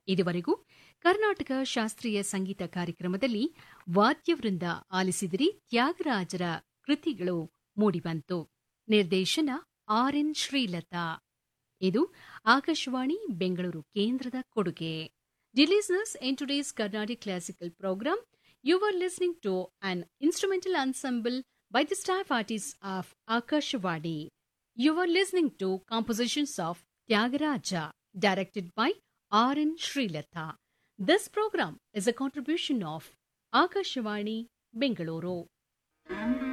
ಇದುವರೆಗೂ ಕರ್ನಾಟಕ ಶಾಸ್ತ್ರೀಯ ಸಂಗೀತ ಕಾರ್ಯಕ್ರಮದಲ್ಲಿ ವಾದ್ಯವೃಂದ ಆಲಿಸಿದಿರಿ ತ್ಯಾಗರಾಜರ ಕೃತಿಗಳು ಮೂಡಿಬಂತು ನಿರ್ದೇಶನ ಆರ್ ಎನ್ ಶ್ರೀಲತಾ ಇದು ಆಕಾಶವಾಣಿ ಬೆಂಗಳೂರು ಕೇಂದ್ರದ ಕೊಡುಗೆ dear listeners in today's Carnatic classical programme you are listening to an instrumental ensemble by the staff artists of Akashvadi. You are listening to compositions of Tyagaraja, directed by R. N. Srilata. This program is a contribution of Akashvani, Bengaluru.